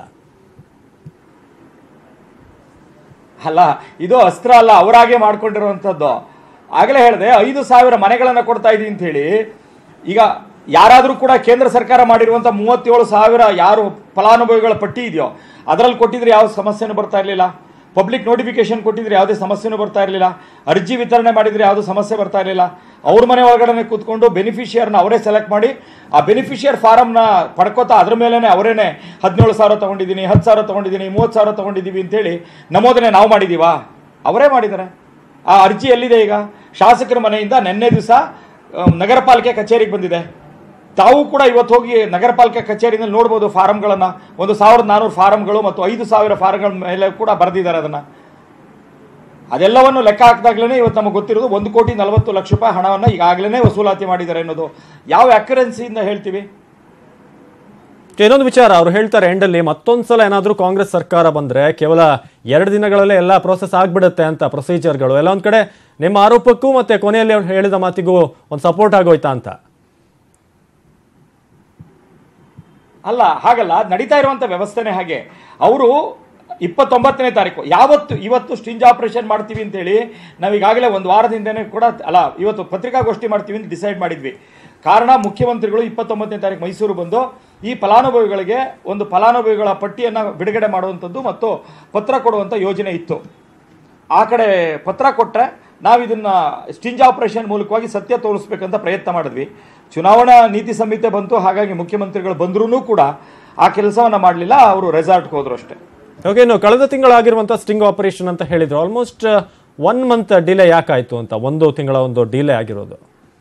ಅಲ್ಲ ಇದು ಅಸ್ತ್ರ ಅಲ್ಲ ಅವರಾಗೆ ಮಾಡ್ಕೊಂಡಿರುವಂಥದ್ದು ಆಗಲೇ ಹೇಳಿದೆ ಐದು ಸಾವಿರ ಮನೆಗಳನ್ನು ಕೊಡ್ತಾ ಇದೀವಿ ಅಂತ ಹೇಳಿ ಈಗ ಯಾರಾದರೂ ಕೂಡ ಕೇಂದ್ರ ಸರ್ಕಾರ ಮಾಡಿರುವಂಥ ಮೂವತ್ತೇಳು ಸಾವಿರ ಯಾರು ಫಲಾನುಭವಿಗಳ ಪಟ್ಟಿ ಇದೆಯೋ ಅದರಲ್ಲಿ ಕೊಟ್ಟಿದ್ರೆ ಯಾವ ಸಮಸ್ಯೆನೂ ಬರ್ತಾ ಇರಲಿಲ್ಲ ಪಬ್ಲಿಕ್ ನೋಟಿಫಿಕೇಶನ್ ಕೊಟ್ಟಿದ್ರೆ ಯಾವುದೇ ಸಮಸ್ಯೆನೂ ಬರ್ತಾ ಇರಲಿಲ್ಲ ಅರ್ಜಿ ವಿತರಣೆ ಮಾಡಿದ್ರೆ ಯಾವುದೂ ಸಮಸ್ಯೆ ಬರ್ತಾ ಇರಲಿಲ್ಲ ಅವ್ರ ಮನೆ ಒಳಗಡೆ ಕೂತ್ಕೊಂಡು ಬೆನಿಫಿಷಿಯರ್ನ ಅವರೇ ಸೆಲೆಕ್ಟ್ ಮಾಡಿ ಆ ಬೆನಿಫಿಷಿಯರ್ ಫಾರಮ್ನ ಪಡ್ಕೋತಾ ಅದ್ರ ಮೇಲೇ ಅವರೇನೆ ಹದಿನೇಳು ಸಾವಿರ ತೊಗೊಂಡಿದ್ದೀನಿ ಹತ್ತು ಸಾವಿರ ತೊಗೊಂಡಿದ್ದೀನಿ ಮೂವತ್ತು ಸಾವಿರ ತೊಗೊಂಡಿದ್ದೀವಿ ಅಂತೇಳಿ ನಮೋದನೆ ನಾವು ಮಾಡಿದ್ದೀವಾ ಅವರೇ ಮಾಡಿದ್ದಾರೆ ಆ ಅರ್ಜಿ ಎಲ್ಲಿದೆ ಈಗ ಶಾಸಕರ ಮನೆಯಿಂದ ನಿನ್ನೆ ದಿವಸ ನಗರ ಪಾಲಿಕೆ ಕಚೇರಿಗೆ ಬಂದಿದೆ ತಾವು ಕೂಡ ಇವತ್ತು ಹೋಗಿ ನಗರ ಪಾಲಿಕೆ ಕಚೇರಿನಲ್ಲಿ ನೋಡ್ಬೋದು ಫಾರಂಗಳನ್ನು ಒಂದು ಸಾವಿರದ ನಾನ್ನೂರು ಫಾರಂಗಳು ಮತ್ತು ಐದು ಸಾವಿರ ಫಾರಂಗಳ ಮೇಲೆ ಕೂಡ ಬರೆದಿದ್ದಾರೆ ಅದನ್ನು ಅದೆಲ್ಲವನ್ನು ಲೆಕ್ಕ ಹಾಕಿದಾಗಲೇ ಇವತ್ತು ನಮಗೆ ಗೊತ್ತಿರೋದು ಒಂದು ಕೋಟಿ ನಲವತ್ತು ಲಕ್ಷ ರೂಪಾಯಿ ಹಣವನ್ನು ಈಗಾಗಲೇ ವಸೂಲಾತಿ ಮಾಡಿದ್ದಾರೆ ಅನ್ನೋದು ಯಾವ ಅಕ್ಯುರೆನ್ಸಿಯಿಂದ ಹೇಳ್ತೀವಿ
ಇನ್ನೊಂದು ವಿಚಾರ ಅವ್ರು ಹೇಳ್ತಾರೆ ಎಂಡಲ್ಲಿ ಮತ್ತೊಂದ್ಸಲ ಏನಾದ್ರೂ ಕಾಂಗ್ರೆಸ್ ಸರ್ಕಾರ ಬಂದ್ರೆ ಕೇವಲ ಎರಡು ದಿನಗಳಲ್ಲೇ ಎಲ್ಲ ಪ್ರೋಸೆಸ್ ಆಗ್ಬಿಡುತ್ತೆ ಅಂತ ಪ್ರೊಸೀಜರ್ಗಳು ಎಲ್ಲ ಒಂದ್ ಕಡೆ ನಿಮ್ಮ ಆರೋಪಕ್ಕೂ ಮತ್ತೆ ಕೊನೆಯಲ್ಲಿ ಅವ್ರು ಹೇಳಿದ ಮಾತಿಗೂ ಒಂದು ಸಪೋರ್ಟ್ ಆಗೋಯ್ತಾ ಅಂತ
ಅಲ್ಲ ಹಾಗಲ್ಲ ನಡೀತಾ ಇರುವಂತ ವ್ಯವಸ್ಥೆನೇ ಹಾಗೆ ಅವರು ಇಪ್ಪತ್ತೊಂಬತ್ತನೇ ತಾರೀಕು ಯಾವತ್ತು ಇವತ್ತು ಸ್ಟಿಂಜ್ ಆಪರೇಷನ್ ಮಾಡ್ತೀವಿ ಅಂತೇಳಿ ನಾವು ಈಗಾಗಲೇ ಒಂದು ವಾರದಿಂದನೇ ಕೂಡ ಅಲ್ಲ ಇವತ್ತು ಪತ್ರಿಕಾಗೋಷ್ಠಿ ಮಾಡ್ತೀವಿ ಅಂತ ಡಿಸೈಡ್ ಮಾಡಿದ್ವಿ ಕಾರಣ ಮುಖ್ಯಮಂತ್ರಿಗಳು ಇಪ್ಪತ್ತೊಂಬತ್ತನೇ ತಾರೀಕು ಮೈಸೂರು ಬಂದು ಈ ಫಲಾನುಭವಿಗಳಿಗೆ ಒಂದು ಫಲಾನುಭವಿಗಳ ಪಟ್ಟಿಯನ್ನು ಬಿಡುಗಡೆ ಮಾಡುವಂಥದ್ದು ಮತ್ತು ಪತ್ರ ಕೊಡುವಂಥ ಯೋಜನೆ ಇತ್ತು ಆ ಕಡೆ ಪತ್ರ ಕೊಟ್ಟರೆ ನಾವು ಇದನ್ನ ಸ್ಟಿಂಜ್ ಆಪರೇಷನ್ ಮೂಲಕವಾಗಿ ಸತ್ಯ ತೋರಿಸ್ಬೇಕಂತ ಪ್ರಯತ್ನ ಮಾಡಿದ್ವಿ ಚುನಾವಣಾ ನೀತಿ ಸಂಹಿತೆ ಬಂತು ಹಾಗಾಗಿ ಮುಖ್ಯಮಂತ್ರಿಗಳು ಬಂದ್ರೂ ಕೂಡ ಆ ಕೆಲಸವನ್ನ ಮಾಡಲಿಲ್ಲ ಅವರು ರೆಸಾರ್ಟ್ಗೆ ಹೋದ್ರು ಅಷ್ಟೇ
ಓಕೆ ಇನ್ನು ಕಳೆದ ತಿಂಗಳಾಗಿರುವಂತಹ ಸ್ಟಿಂಗ್ ಆಪರೇಷನ್ ಅಂತ ಹೇಳಿದ್ರು ಆಲ್ಮೋಸ್ಟ್ ಒನ್ ಮಂತ್ ಡಿಲೇ ಯಾಕಾಯ್ತು ಅಂತ ಒಂದು ತಿಂಗಳ ಒಂದು ಡಿಲೇ ಆಗಿರೋದು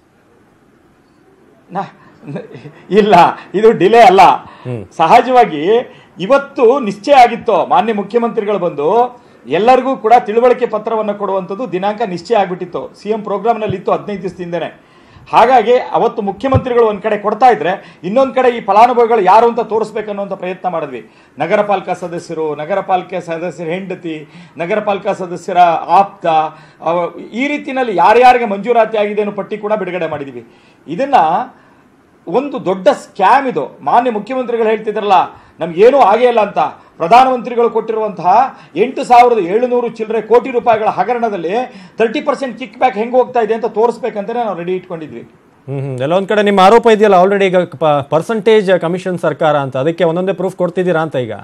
ನಾ- ಇಲ್ಲ ಇದು ಡಿಲೇ ಅಲ್ಲ ಸಹಜವಾಗಿ ಇವತ್ತು ನಿಶ್ಚಯ ಆಗಿತ್ತು ಮಾನ್ಯ ಮುಖ್ಯಮಂತ್ರಿಗಳು ಬಂದು ಎಲ್ಲರಿಗೂ ಕೂಡ ತಿಳುವಳಿಕೆ ಪತ್ರವನ್ನು ಕೊಡುವಂಥದ್ದು ದಿನಾಂಕ ನಿಶ್ಚಯ ಆಗಿಬಿಟ್ಟಿತ್ತು ಸಿ ಎಂ ಪ್ರೋಗ್ರಾಮ್ನಲ್ಲಿ ಇತ್ತು ಹದಿನೈದು ದಿವಸದಿಂದನೇ ಹಾಗಾಗಿ ಅವತ್ತು ಮುಖ್ಯಮಂತ್ರಿಗಳು ಒಂದ್ ಕಡೆ ಕೊಡ್ತಾ ಇದ್ರೆ ಇನ್ನೊಂದ್ ಕಡೆ ಈ ಫಲಾನುಭವಿಗಳು ಯಾರು ಅಂತ ತೋರಿಸ್ಬೇಕನ್ನುವಂಥ ಪ್ರಯತ್ನ ಮಾಡಿದ್ವಿ ನಗರ ಪಾಲಿಕಾ ಸದಸ್ಯರು ನಗರ ಪಾಲಿಕೆ ಸದಸ್ಯರ ಹೆಂಡತಿ ನಗರ ಪಾಲಿಕಾ ಸದಸ್ಯರ ಆಪ್ತ ಅವ- ಈ ರೀತಿನಲ್ಲಿ ಯಾರ್ಯಾರಿಗೆ ಮಂಜೂರಾತಿ ಆಗಿದೆ ಅನ್ನೋ ಪಟ್ಟಿ ಕೂಡ ಬಿಡುಗಡೆ ಮಾಡಿದ್ವಿ ಇದನ್ನ ಒಂದು ದೊಡ್ಡ ಸ್ಕ್ಯಾಮ್ ಇದು ಮಾನ್ಯ ಮುಖ್ಯಮಂತ್ರಿಗಳು ಹೇಳ್ತಿದ್ರಲ್ಲ ನಮ್ಗೇನೂ ಆಗೇ ಇಲ್ಲ ಅಂತ ಪ್ರಧಾನಮಂತ್ರಿಗಳು ಕೊಟ್ಟಿರುವಂತಹ ಎಂಟು ಸಾವಿರದ ಏಳುನೂರು ಚಿಲ್ಲರೆ ಕೋಟಿ ರೂಪಾಯಿಗಳ ಹಗರಣದಲ್ಲಿ ತರ್ಟಿ ಪರ್ಸೆಂಟ್ ಕಿಕ್ ಬ್ಯಾಕ್ ಹೆಂಗೆ ಹೋಗ್ತಾ ಇದೆ ಅಂತ ತೋರಿಸ್ಬೇಕಂತಾನೆ ನಾವು ರೆಡಿ ಇಟ್ಕೊಂಡಿದ್ವಿ
ಹ್ಮ್ ಹ್ಮ್ ಎಲ್ಲ ಒಂದ್ ಕಡೆ ನಿಮ್ಮ ಆರೋಪ ಇದೆಯಲ್ಲ ಆಲ್ರೆಡಿ ಈಗ ಪರ್ಸಂಟೇಜ್ ಕಮಿಷನ್ ಸರ್ಕಾರ ಅಂತ ಅದಕ್ಕೆ ಒಂದೊಂದೇ ಪ್ರೂಫ್ ಕೊಡ್ತಿದ್ದೀರಾ ಅಂತ ಈಗ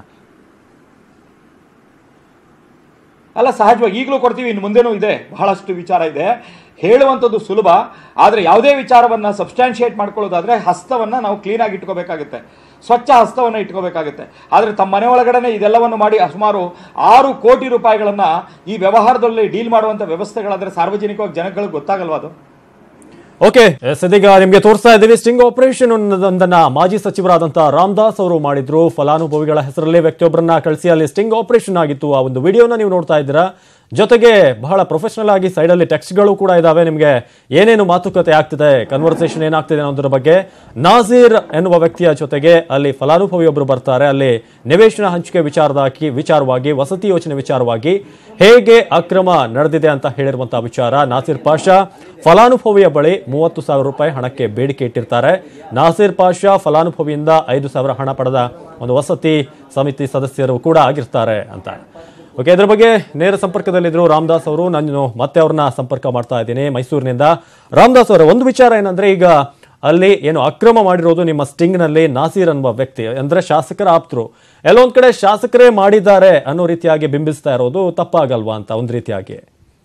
ಅಲ್ಲ ಸಹಜವಾಗಿ ಈಗಲೂ ಕೊಡ್ತೀವಿ ಇನ್ನು ಮುಂದೆನೂ ಇದೆ ಬಹಳಷ್ಟು ವಿಚಾರ ಇದೆ ಹೇಳುವಂಥದ್ದು ಸುಲಭ ಆದರೆ ಯಾವುದೇ ವಿಚಾರವನ್ನು ಸಬ್ಸ್ಟ್ಯಾನ್ಶಿಯೇಟ್ ಮಾಡ್ಕೊಳ್ಳೋದಾದ್ರೆ ಹಸ್ತವನ್ನ ನಾವು ಕ್ಲೀನಾಗಿ ಇಟ್ಕೋಬೇಕಾಗುತ್ತೆ ಸ್ವಚ್ಛ ಹಸ್ತವನ್ನು ಇಟ್ಕೋಬೇಕಾಗುತ್ತೆ ಆದರೆ ತಮ್ಮ ಮನೆ ಒಳಗಡೆನೆ ಇದೆಲ್ಲವನ್ನು ಮಾಡಿ ಸುಮಾರು ಆರು ಕೋಟಿ ರೂಪಾಯಿಗಳನ್ನ ಈ ವ್ಯವಹಾರದಲ್ಲಿ ಡೀಲ್ ಮಾಡುವಂಥ ವ್ಯವಸ್ಥೆಗಳಾದ್ರೆ ಸಾರ್ವಜನಿಕವಾಗಿ ಜನಗಳಿಗೆ ಗೊತ್ತಾಗಲ್ವಾ ಅದು
ಓಕೆ ಎಸ್ ಇದೀಗ ನಿಮಗೆ ತೋರಿಸ್ತಾ ಇದ್ದೀವಿ ಸ್ಟಿಂಗ್ ಆಪರೇಷನ್ ಒಂದನ್ನ ಮಾಜಿ ಸಚಿವರಾದಂತಹ ರಾಮದಾಸ್ ಅವರು ಮಾಡಿದ್ರು ಫಲಾನುಭವಿಗಳ ಹೆಸರಲ್ಲಿ ವ್ಯಕ್ತಿಯೊಬ್ಬರನ್ನ ಕಳಿಸಿ ಅಲ್ಲಿ ಸ್ಟಿಂಗ್ ಆಪರೇಷನ್ ಆಗಿತ್ತು ಆ ಒಂದು ವಿಡಿಯೋನ ನೀವು ನೋಡ್ತಾ ಇದ್ದೀರಾ ಜೊತೆಗೆ ಬಹಳ ಪ್ರೊಫೆಷನಲ್ ಆಗಿ ಸೈಡಲ್ಲಿ ಟೆಕ್ಸ್ಟ್ಗಳು ಕೂಡ ಇದಾವೆ ನಿಮಗೆ ಏನೇನು ಮಾತುಕತೆ ಆಗ್ತಿದೆ ಕನ್ವರ್ಸೇಷನ್ ಏನಾಗ್ತಿದೆ ಅನ್ನೋದ್ರ ಬಗ್ಗೆ ನಾಜೀರ್ ಎನ್ನುವ ವ್ಯಕ್ತಿಯ ಜೊತೆಗೆ ಅಲ್ಲಿ ಫಲಾನುಭವಿಯೊಬ್ಬರು ಬರ್ತಾರೆ ಅಲ್ಲಿ ನಿವೇಶನ ಹಂಚಿಕೆ ವಿಚಾರದಾಗಿ ವಿಚಾರವಾಗಿ ವಸತಿ ಯೋಜನೆ ವಿಚಾರವಾಗಿ ಹೇಗೆ ಅಕ್ರಮ ನಡೆದಿದೆ ಅಂತ ಹೇಳಿರುವಂತಹ ವಿಚಾರ ನಾಸಿರ್ ಪಾಷಾ ಫಲಾನುಭವಿಯ ಬಳಿ ಮೂವತ್ತು ಸಾವಿರ ರೂಪಾಯಿ ಹಣಕ್ಕೆ ಬೇಡಿಕೆ ಇಟ್ಟಿರ್ತಾರೆ ನಾಸಿರ್ ಪಾಷಾ ಫಲಾನುಭವಿಯಿಂದ ಐದು ಸಾವಿರ ಹಣ ಪಡೆದ ಒಂದು ವಸತಿ ಸಮಿತಿ ಸದಸ್ಯರು ಕೂಡ ಆಗಿರ್ತಾರೆ ಅಂತ ಓಕೆ ಇದ್ರ ಬಗ್ಗೆ ನೇರ ಸಂಪರ್ಕದಲ್ಲಿದ್ರು ರಾಮದಾಸ್ ಅವರು ನಾನು ಮತ್ತೆ ಅವ್ರನ್ನ ಸಂಪರ್ಕ ಮಾಡ್ತಾ ಇದ್ದೀನಿ ಮೈಸೂರಿನಿಂದ ರಾಮದಾಸ್ ಅವರ ಒಂದು ವಿಚಾರ ಏನಂದ್ರೆ ಈಗ ಅಲ್ಲಿ ಏನು ಅಕ್ರಮ ಮಾಡಿರೋದು ನಿಮ್ಮ ಸ್ಟಿಂಗ್ನಲ್ಲಿ ನಾಸೀರ್ ಅನ್ನುವ ವ್ಯಕ್ತಿ ಅಂದ್ರೆ ಶಾಸಕರ ಆಪ್ತರು ಎಲ್ಲೊಂದ್ ಕಡೆ ಶಾಸಕರೇ ಮಾಡಿದ್ದಾರೆ ಅನ್ನೋ ರೀತಿಯಾಗಿ ಬಿಂಬಿಸ್ತಾ ಇರೋದು ತಪ್ಪಾಗಲ್ವಾ ಅಂತ ಒಂದ್ ರೀತಿಯಾಗಿ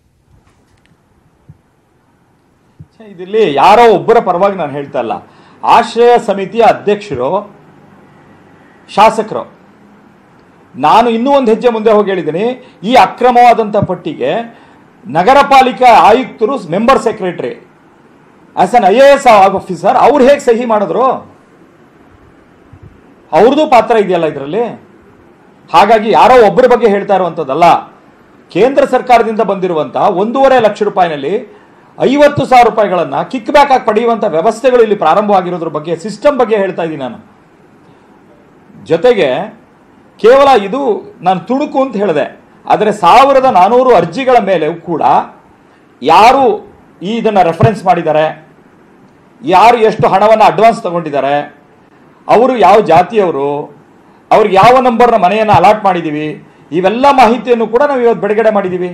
ಛೆ, ಇದಿಲ್ಲಿ ಯಾರೋ ಒಬ್ಬರ ಪರವಾಗಿ ನಾನು ಹೇಳ್ತಾ ಇಲ್ಲ ಆಶ್ರಯ ಸಮಿತಿಯ ಅಧ್ಯಕ್ಷರು ಶಾಸಕರು ನಾನು ಇನ್ನೂ ಒಂದು ಹೆಜ್ಜೆ ಮುಂದೆ ಹೋಗಿ ಹೇಳಿದ್ದೀನಿ ಈ ಅಕ್ರಮವಾದಂಥ ಪಟ್ಟಿಗೆ ನಗರ ಪಾಲಿಕೆ ಆಯುಕ್ತರು member secretary as an I A S officer ಅವ್ರು ಹೇಗೆ ಸಹಿ ಮಾಡಿದ್ರು ಅವ್ರದ್ದು ಪಾತ್ರ ಇದೆಯಲ್ಲ ಇದರಲ್ಲಿ ಹಾಗಾಗಿ ಯಾರೋ ಒಬ್ಬರ ಬಗ್ಗೆ ಹೇಳ್ತಾ ಇರುವಂಥದ್ದಲ್ಲ ಕೇಂದ್ರ ಸರ್ಕಾರದಿಂದ ಬಂದಿರುವಂತಹ ಒಂದೂವರೆ ಲಕ್ಷ ರೂಪಾಯಿನಲ್ಲಿ ಐವತ್ತು ಸಾವಿರ ರೂಪಾಯಿಗಳನ್ನ ಕಿಕ್ ಬ್ಯಾಕ್ ಆಗಿ ಪಡೆಯುವಂತ ವ್ಯವಸ್ಥೆಗಳು ಇಲ್ಲಿ ಪ್ರಾರಂಭವಾಗಿರೋದ್ರ ಬಗ್ಗೆ ಸಿಸ್ಟಮ್ ಬಗ್ಗೆ ಹೇಳ್ತಾ ಇದ್ದೀನಿ ನಾನು ಜೊತೆಗೆ ಕೇವಲ ಇದು ನಾನು ತುಣುಕು ಅಂತ ಹೇಳಿದೆ ಆದರೆ ಸಾವಿರದ ನಾನೂರು ಅರ್ಜಿಗಳ ಮೇಲೆ ಕೂಡ ಯಾರು ಈ ಇದನ್ನ ರೆಫರೆನ್ಸ್ ಮಾಡಿದ್ದಾರೆ ಯಾರು ಎಷ್ಟು ಹಣವನ್ನು ಅಡ್ವಾನ್ಸ್ ತಗೊಂಡಿದ್ದಾರೆ ಅವರು ಯಾವ ಜಾತಿಯವರು ಅವ್ರಿಗೆ ಯಾವ ನಂಬರ್ನ ಮನೆಯನ್ನು ಅಲಾಟ್ ಮಾಡಿದ್ದೀವಿ ಇವೆಲ್ಲ ಮಾಹಿತಿಯನ್ನು ಕೂಡ ನಾವು ಇವತ್ತು ಬಿಡುಗಡೆ ಮಾಡಿದ್ದೀವಿ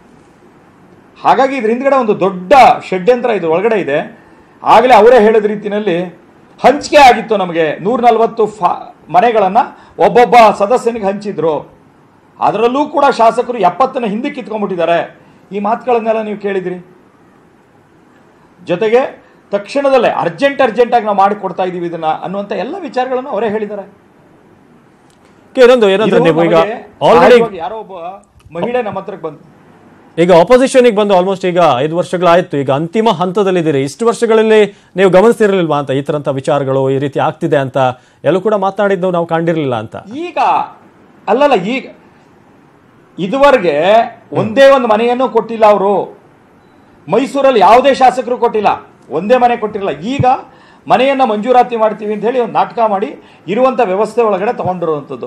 ಹಾಗಾಗಿ ಇದ್ರ ಹಿಂದ್ಗಡೆ ಒಂದು ದೊಡ್ಡ ಷಡ್ಯಂತ್ರ ಇದು ಒಳಗಡೆ ಇದೆ ಆಗಲೇ ಅವರೇ ಹೇಳಿದ ರೀತಿಯಲ್ಲಿ ಹಂಚಿಕೆ ಆಗಿತ್ತು ನಮಗೆ ನೂರ ನಲವತ್ತು ಫಾ ಮನೆಗಳನ್ನು ಒಬ್ಬೊಬ್ಬ ಸದಸ್ಯನಿಗೆ ಹಂಚಿದ್ರು ಅದರಲ್ಲೂ ಕೂಡ ಶಾಸಕರು ಎಪ್ಪತ್ತನ ಹಿಂದಕ್ಕೆ ಕಿತ್ಕೊಂಡ್ಬಿಟ್ಟಿದ್ದಾರೆ ಈ ಮಾತುಗಳನ್ನೆಲ್ಲ ನೀವು ಕೇಳಿದ್ರಿ ಜೊತೆಗೆ ತಕ್ಷಣದಲ್ಲೇ ಅರ್ಜೆಂಟ್ ಅರ್ಜೆಂಟ್ ಆಗಿ ನಾವು ಮಾಡಿ ಕೊಡ್ತಾ ಇದೀವಿ ಇದನ್ನ ಅನ್ನುವಂಥ ಎಲ್ಲ ವಿಚಾರಗಳನ್ನು ಅವರೇ ಹೇಳಿದ್ದಾರೆ
Okay, ಇನ್ನೊಂದು ಏನಂದ್ರೆ
ಇದು
ನೀವು ಈಗ
ನಮಗೆ
ಆಲ್ರೆಡಿ
ಸಹಜವಾಗಿ ಯಾರೋ ಒಬ್ಬ ಮಹಿಳೆ ನಮ್ಮ ಹತ್ರಕ್ಕೆ ಬಂದು
ಈಗ ಆಪೋಸಿಷನ್ಗೆ ಬಂದು ಆಲ್ಮೋಸ್ಟ್ ಈಗ ಐದು ವರ್ಷಗಳಾಯ್ತು ಈಗ ಅಂತಿಮ ಹಂತದಲ್ಲಿದ್ದೀರಿ ಇಷ್ಟು ವರ್ಷಗಳಲ್ಲಿ ನೀವು ಗಮನಿಸಿರಲಿಲ್ವಾ ಅಂತ ಈ ತರಂತ ವಿಚಾರಗಳು ಈ ರೀತಿ ಆಗ್ತಿದೆ ಅಂತ ಎಲ್ಲೂ ಕೂಡ ಮಾತನಾಡಿದ್ದು ನಾವು ಕಂಡಿರಲಿಲ್ಲ ಅಂತ
ಈಗ ಅಲ್ಲಲ್ಲ ಈಗ ಇದುವರೆಗೆ ಒಂದೇ ಒಂದು ಮನೆಯನ್ನು ಕೊಟ್ಟಿಲ್ಲ ಅವರು ಮೈಸೂರಲ್ಲಿ ಯಾವುದೇ ಶಾಸಕರು ಕೊಟ್ಟಿಲ್ಲ ಒಂದೇ ಮನೆ ಕೊಟ್ಟಿರಲ್ಲ ಈಗ ಮನೆಯನ್ನ ಮಂಜೂರಾತಿ ಮಾಡ್ತೀವಿ ಅಂತ ಹೇಳಿ ಒಂದು ನಾಟಕ ಮಾಡಿ ಇರುವಂತ ವ್ಯವಸ್ಥೆ ಒಳಗಡೆ ತಗೊಂಡಿರುವಂಥದ್ದು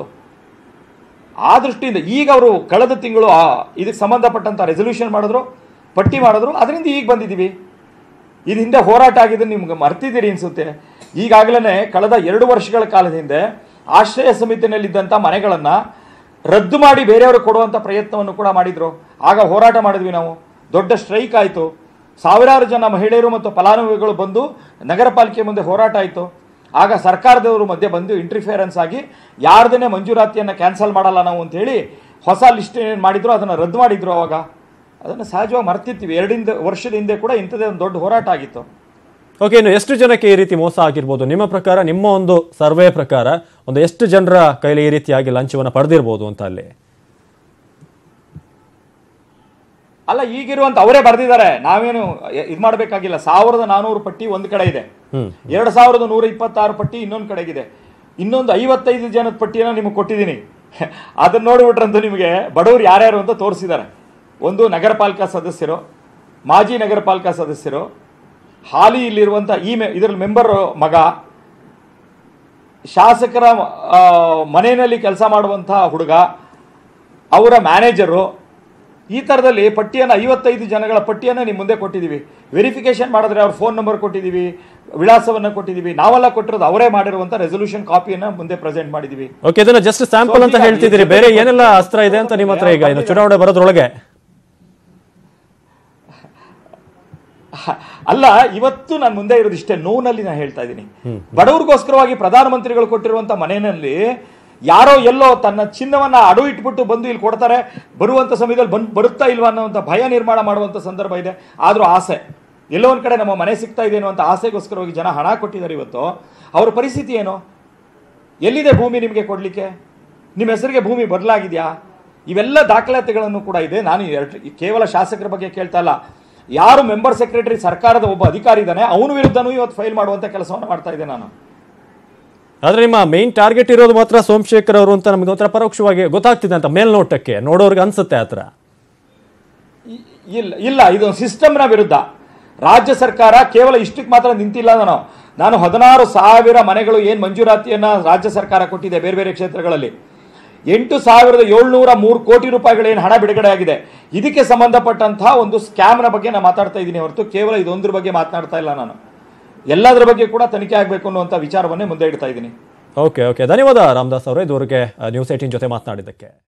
ಆ ದೃಷ್ಟಿಯಿಂದ ಈಗ ಅವರು ಕಳೆದ ತಿಂಗಳು ಆ ಇದಕ್ಕೆ ಸಂಬಂಧಪಟ್ಟಂತ ರೆಸೊಲ್ಯೂಷನ್ ಮಾಡಿದ್ರು ಪಟ್ಟಿ ಮಾಡಿದ್ರು ಅದರಿಂದ ಈಗ ಬಂದಿದ್ದೀವಿ ಇದು ಹಿಂದೆ ಹೋರಾಟ ಆಗಿದ್ದು ನಿಮ್ಗೆ ಮರ್ತಿದ್ದೀರಿ ಅನ್ಸುತ್ತೆ ಈಗಾಗಲೇ ಕಳೆದ ಎರಡು ವರ್ಷಗಳ ಕಾಲದ ಹಿಂದೆ ಆಶ್ರಯ ಸಮಿತಿನಲ್ಲಿದ್ದಂಥ ಮನೆಗಳನ್ನು ರದ್ದು ಮಾಡಿ ಬೇರೆಯವರು ಕೊಡುವಂಥ ಪ್ರಯತ್ನವನ್ನು ಕೂಡ ಮಾಡಿದ್ರು ಆಗ ಹೋರಾಟ ಮಾಡಿದ್ವಿ ನಾವು ದೊಡ್ಡ ಸ್ಟ್ರೈಕ್ ಆಯಿತು ಸಾವಿರಾರು ಜನ ಮಹಿಳೆಯರು ಮತ್ತು ಫಲಾನುಭವಿಗಳು ಬಂದು ನಗರ ಪಾಲಿಕೆ ಮುಂದೆ ಹೋರಾಟ ಆಯಿತು ಆಗ ಸರ್ಕಾರದವರು ಮಧ್ಯೆ ಬಂದು ಇಂಟರ್ಫಿಯರೆನ್ಸ್ ಆಗಿ ಯಾರ್ದನ್ನೇ ಮಂಜೂರಾತಿಯನ್ನು ಕ್ಯಾನ್ಸಲ್ ಮಾಡಲ್ಲ ನಾವು ಅಂತ ಹೇಳಿ ಹೊಸ ಲಿಸ್ಟ್ ಏನು ಮಾಡಿದ್ರು ಅದನ್ನು ರದ್ದು ಮಾಡಿದ್ರು ಅವಾಗ ಅದನ್ನು ಸಹಜವಾಗಿ ಮರ್ತಿರ್ತೀವಿ ಎರಡಿಂದ ವರ್ಷದ ಹಿಂದೆ ಕೂಡ ಇಂಥದ್ದೇ ಒಂದು ದೊಡ್ಡ ಹೋರಾಟ ಆಗಿತ್ತು
ಓಕೆ ಇನ್ನು ಎಷ್ಟು ಜನಕ್ಕೆ ಈ ರೀತಿ ಮೋಸ ಆಗಿರ್ಬೋದು ನಿಮ್ಮ ಪ್ರಕಾರ ನಿಮ್ಮ ಒಂದು ಸರ್ವೆ ಪ್ರಕಾರ ಒಂದು ಎಷ್ಟು ಜನರ ಕೈಲಿ ಈ ರೀತಿಯಾಗಿ ಲಂಚವನ್ನು ಪಡೆದಿರ್ಬೋದು ಅಂತ ಅಲ್ಲಿ
ಅಲ್ಲ ಈಗಿರುವಂತ ಅವರೇ ಬರೆದಿದ್ದಾರೆ ನಾವೇನು ಇದು ಮಾಡಬೇಕಾಗಿಲ್ಲ ಸಾವಿರದ ನಾನೂರು ಪಟ್ಟಿ ಒಂದು ಕಡೆ ಇದೆ
ಹ್ಮ್
ಎರಡು ಸಾವಿರದ ನೂರ ಇಪ್ಪತ್ತಾರು ಪಟ್ಟಿ ಇನ್ನೊಂದು ಕಡೆಗಿದೆ ಇನ್ನೊಂದು ಐವತ್ತೈದು ಜನದ ಪಟ್ಟಿಯನ್ನು ನಿಮಗೆ ಕೊಟ್ಟಿದ್ದೀನಿ ಅದನ್ನ ನೋಡಿಬಿಟ್ರಂತೂ ನಿಮಗೆ ಬಡವರು ಯಾರ್ಯಾರು ಅಂತ ತೋರಿಸಿದ್ದಾರೆ ಒಂದು ನಗರ ಪಾಲಿಕಾ ಸದಸ್ಯರು ಮಾಜಿ ನಗರ ಪಾಲಿಕಾ ಸದಸ್ಯರು ಹಾಲಿ ಇಲ್ಲಿರುವಂಥ ಈ ಮೆ ಇದರಲ್ಲಿ ಮೆಂಬರ್ ಮಗ ಶಾಸಕರ ಆ, ಮನೆಯಲ್ಲಿ ಕೆಲಸ ಮಾಡುವಂಥ ಹುಡುಗ ಅವರ ಮ್ಯಾನೇಜರು ಈ ಥರದಲ್ಲಿ ಪಟ್ಟಿಯನ್ನು ಐವತ್ತೈದು ಜನಗಳ ಪಟ್ಟಿಯನ್ನು ನಿಮ್ಮ ಮುಂದೆ ಕೊಟ್ಟಿದ್ದೀವಿ ವೆರಿಫಿಕೇಶನ್ ಮಾಡಿದ್ರೆ ಅವ್ರ ಫೋನ್ ನಂಬರ್ ಕೊಟ್ಟಿದ್ದೀವಿ ವಿಳಾಸವನ್ನು ಕೊಟ್ಟಿದ್ದೀವಿ ನಾವೆಲ್ಲ ಕೊಟ್ಟಿರೋದು ಅವರೇ ಮಾಡಿರುವಂಥ ರೆಸೊಲ್ಯೂಷನ್ ಕಾಪಿಯನ್ನು ಮುಂದೆ ಪ್ರೆಸೆಂಟ್ ಮಾಡಿದ್ದೀವಿ
ಓಕೆ ಇದನ್ನ ಜಸ್ಟ್ ಸ್ಯಾಂಪಲ್ ಅಂತ ಹೇಳ್ತಿದ್ದೀರಿ ಬೇರೆ ಏನೆಲ್ಲ ಅಸ್ತ್ರ ಇದೆ ಅಂತ ನಿಮ್ಮ ಹತ್ರ ಈಗ ಇನ್ನು ಚುನಾವಣೆ ಬರೋದ್ರೊಳಗೆ
ಅಲ್ಲ ಇವತ್ತು ನಾನು ಮುಂದೆ ಇರೋದು ಇಷ್ಟೇ ನೋನಲ್ಲಿ ನಾನು ಹೇಳ್ತಾ ಇದ್ದೀನಿ ಬಡವರಿಗೋಸ್ಕರವಾಗಿ ಪ್ರಧಾನಮಂತ್ರಿಗಳು ಕೊಟ್ಟಿರುವಂತ ಮನೆಯಲ್ಲಿ ಯಾರೋ ಎಲ್ಲೋ ತನ್ನ ಚಿನ್ನವನ್ನ ಅಡು ಇಟ್ಬಿಟ್ಟು ಬಂದು ಇಲ್ಲಿ ಕೊಡ್ತಾರೆ ಬರುವಂತ ಸಮಯದಲ್ಲಿ ಬಂದ್ ಬರುತ್ತಾ ಇಲ್ವಾ ಅನ್ನೋಂಥ ಭಯ ನಿರ್ಮಾಣ ಮಾಡುವಂತ ಸಂದರ್ಭ ಇದೆ ಆದ್ರೂ ಆಸೆ ಎಲ್ಲೋ ಒಂದ್ ಕಡೆ ನಮ್ಮ ಮನೆ ಸಿಗ್ತಾ ಇದೆ ಅನ್ನುವಂಥ ಆಸೆಗೋಸ್ಕರವಾಗಿ ಜನ ಹಣ ಕೊಟ್ಟಿದ್ದಾರೆ ಇವತ್ತು ಅವ್ರ ಪರಿಸ್ಥಿತಿ ಏನು ಎಲ್ಲಿದೆ ಭೂಮಿ ನಿಮಗೆ ಕೊಡ್ಲಿಕ್ಕೆ ನಿಮ್ಮ ಹೆಸರಿಗೆ ಭೂಮಿ ಬದಲಾಗಿದೆಯಾ ಇವೆಲ್ಲ ದಾಖಲಾತಿಗಳನ್ನು ಕೂಡ ಇದೆ ನಾನು ಎರಡ್- ಕೇವಲ ಶಾಸಕರ ಬಗ್ಗೆ ಕೇಳ್ತಾ ಇಲ್ಲ ಯಾರು ಮೆಂಬರ್ ಸೆಕ್ರೆಟರಿ ಸರ್ಕಾರದ ಒಬ್ಬ ಅಧಿಕಾರಿ ಇದ್ದಾನೆ ಅವನ ವಿರುದ್ಧನೂ ಇವತ್ತು ಫೈಲ್ ಮಾಡುವಂತ ಕೆಲಸವನ್ನು ಮಾಡ್ತಾ ಇದ್ದೆ ನಾನು
ಆದ್ರೆ ನಿಮ್ಮ ಮೇನ್ ಟಾರ್ಗೆಟ್ ಇರೋದು ಮಾತ್ರ ಸೋಮಶೇಖರ್ ಅವರು ಅಂತ ನಮ್ಗೆ ಒಂಥರ ಪರೋಕ್ಷವಾಗಿ ಗೊತ್ತಾಗ್ತಿದೆ ಅಂತ ಮೇಲ್ನೋಟಕ್ಕೆ ನೋಡೋರ್ಗೆ ಅನ್ಸುತ್ತೆ ಆತರ
ಇ- ಇಲ್ಲ ಇಲ್ಲ ಇದು ಸಿಸ್ಟಮ್ನ ವಿರುದ್ಧ ರಾಜ್ಯ ಸರ್ಕಾರ ಕೇವಲ ಇಷ್ಟಕ್ಕೆ ಮಾತ್ರ ನಿಂತಿಲ್ಲ ನಾನು ನಾನು ಹದಿನಾರು ಸಾವಿರ ಮನೆಗಳು ಏನು ಮಂಜೂರಾತಿಯನ್ನ ರಾಜ್ಯ ಸರ್ಕಾರ ಕೊಟ್ಟಿದೆ ಬೇರೆ ಬೇರೆ ಕ್ಷೇತ್ರಗಳಲ್ಲಿ ಎಂಟು ಸಾವಿರದ ಏಳ್ನೂರ ಮೂರು ಕೋಟಿ ರೂಪಾಯಿಗಳು ಏನು ಹಣ ಬಿಡುಗಡೆ ಆಗಿದೆ ಇದಕ್ಕೆ ಸಂಬಂಧಪಟ್ಟಂತಹ ಒಂದು ಸ್ಕ್ಯಾಮ್ನ ಬಗ್ಗೆ ನಾನು ಮಾತಾಡ್ತಾ ಇದ್ದೀನಿ ಹೊರತು ಕೇವಲ ಇದೊಂದ್ರ ಬಗ್ಗೆ ಮಾತನಾಡ್ತಾ ಇಲ್ಲ ನಾನು ಎಲ್ಲದರ ಬಗ್ಗೆ ಕೂಡ ತನಿಖೆ ಆಗಬೇಕು ಅನ್ನುವಂಥ ವಿಚಾರವನ್ನೇ ಮುಂದೆ ಇಡ್ತಾ ಇದ್ದೀನಿ
ಓಕೆ ಓಕೆ ಧನ್ಯವಾದ ರಾಮದಾಸ್ ಅವರೇ ಇದುವರೆಗೆ ನ್ಯೂಸ್ ಏಟೀನ್ ಜೊತೆ ಮಾತನಾಡಿದ್ದಕ್ಕೆ